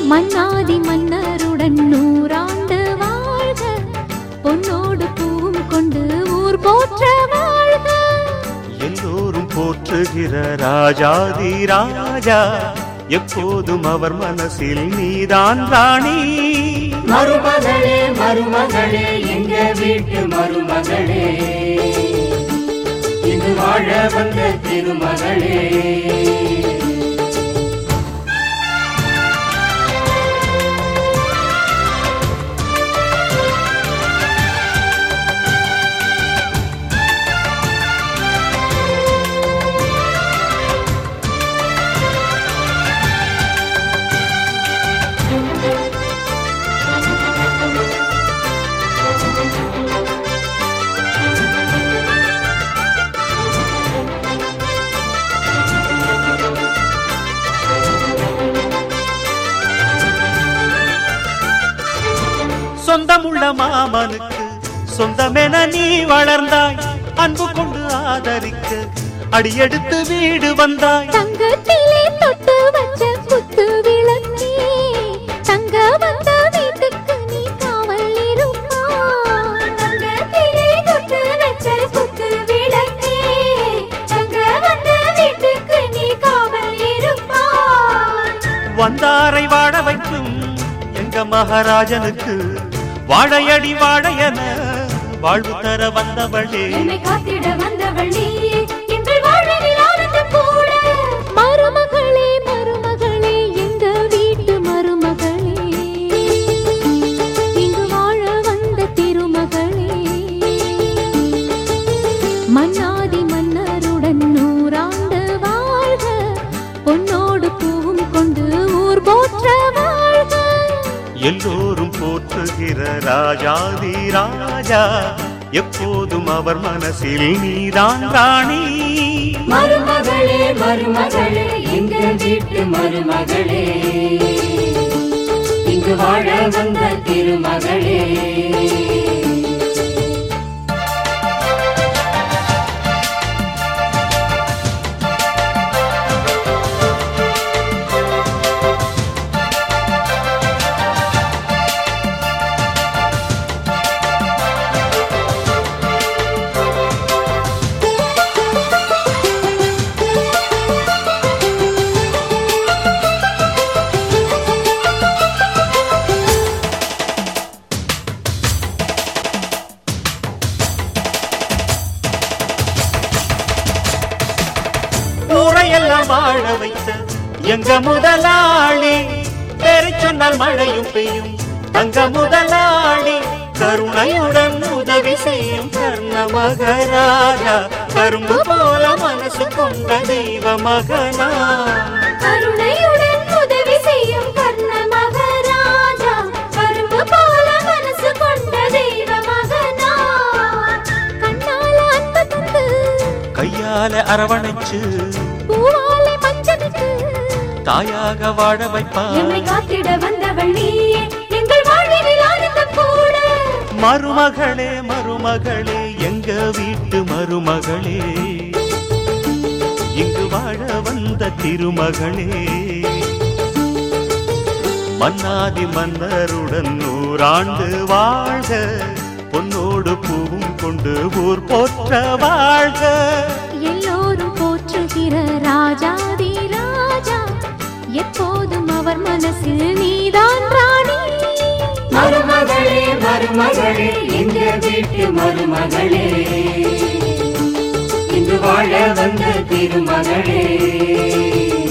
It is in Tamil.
மன்னாதி மன்னருடன் நூறாண்டு வாழ்க பொன்னோடு பூவும் கொண்டு ஊர் போற்ற வாழ்க எல்லோரும் போற்றுகிற ராஜாதி ராஜா எப்போதும் அவர் மனசில் நீதான் ராணி மருமகளே மருமகளே எங்க வீட்டு மருமகளே இங்கு வாழ வந்த திருமகளே சொந்தமுள்ள மாமனுக்கு சொந்தமென நீ வளர்ந்தாய் அன்பு கொண்டு ஆதரிக்க அடியெடுத்து வீடு வந்தாய் தங்கத்திலே தொட்டு வச்ச குத்து விளக்கே தங்க வந்த வீட்டுக்கு நீ காவல் இருப்பா தங்கத்திலே தொட்டு வச்ச குத்து விளக்கே தங்க வந்த வீட்டுக்கு நீ காவல் இருப்பா வந்தாரை வாழ வைக்கும் எங்க மகாராஜனுக்கு வாழையடி வாழையன வாழ்வு தர வந்தவளே என்னை காத்திட வந்தவள் நீயே எங்கள் வாழ்வில் ஆனந்தம் கூட மருமகளே மருமகளே எங்க வீட்டு மருமகளே இங்கு வாழ வந்த திருமகளே மன்னாதி மன்னருடன் நூறாண்டு வாழ்க பொன்னோடு பூவும் கொண்டு ஊர் போற்ற வாழ்க எல்லோரும் போற்றுகிற ராஜாதி ராஜா எப்போதும் அவர் மனசில் நீதான் ராணி மருமகளே மருமகளே எங்க வீட்டு மருமகளே இங்கு வாழ வந்த திருமகளே ஊரையெல்லாம் வாழ வைத்த எங்க முதலாளி பேரை சொன்னால் மழையும் பெய்யும் தங்க முதலாளி கருணையுடன் உதவி செய்யும் கர்ண மகராஜா கரும்பு போல மனசு கொண்ட தெய்வ மகனா கருணையுடன் உதவி செய்யும் கர்ண மகாராஜா கரும்பு போல மனசு கொண்ட தெய்வ மகனா கண்ணால அன்பு தந்து கையால அரவணைச்சு பூவாலை மஞ்சனுக்கு தாயாக வாழ வைப்பார் எம்மை காத்திட வந்தவள் நீயே எங்கள் வாழ்வில் ஆனந்தம் கூட மருமகளே மருமகளே எங்க வீட்டு மருமகளே இங்கு வாழ வந்த திருமகளே மன்னாதி மன்னருடன் நூறாண்டு வாழ்க பொன்னோடு பூவும் கொண்டு ஊர் போற்ற வாழ்க எல்லோரும் போற்றுகிற ராஜாதி ராஜா எப்போதும் அவர் மனசில் நீதான் ராணி மருமகளே மருமகளே எங்க வீட்டு மருமகளே இங்கு வாழ வந்த திருமகளே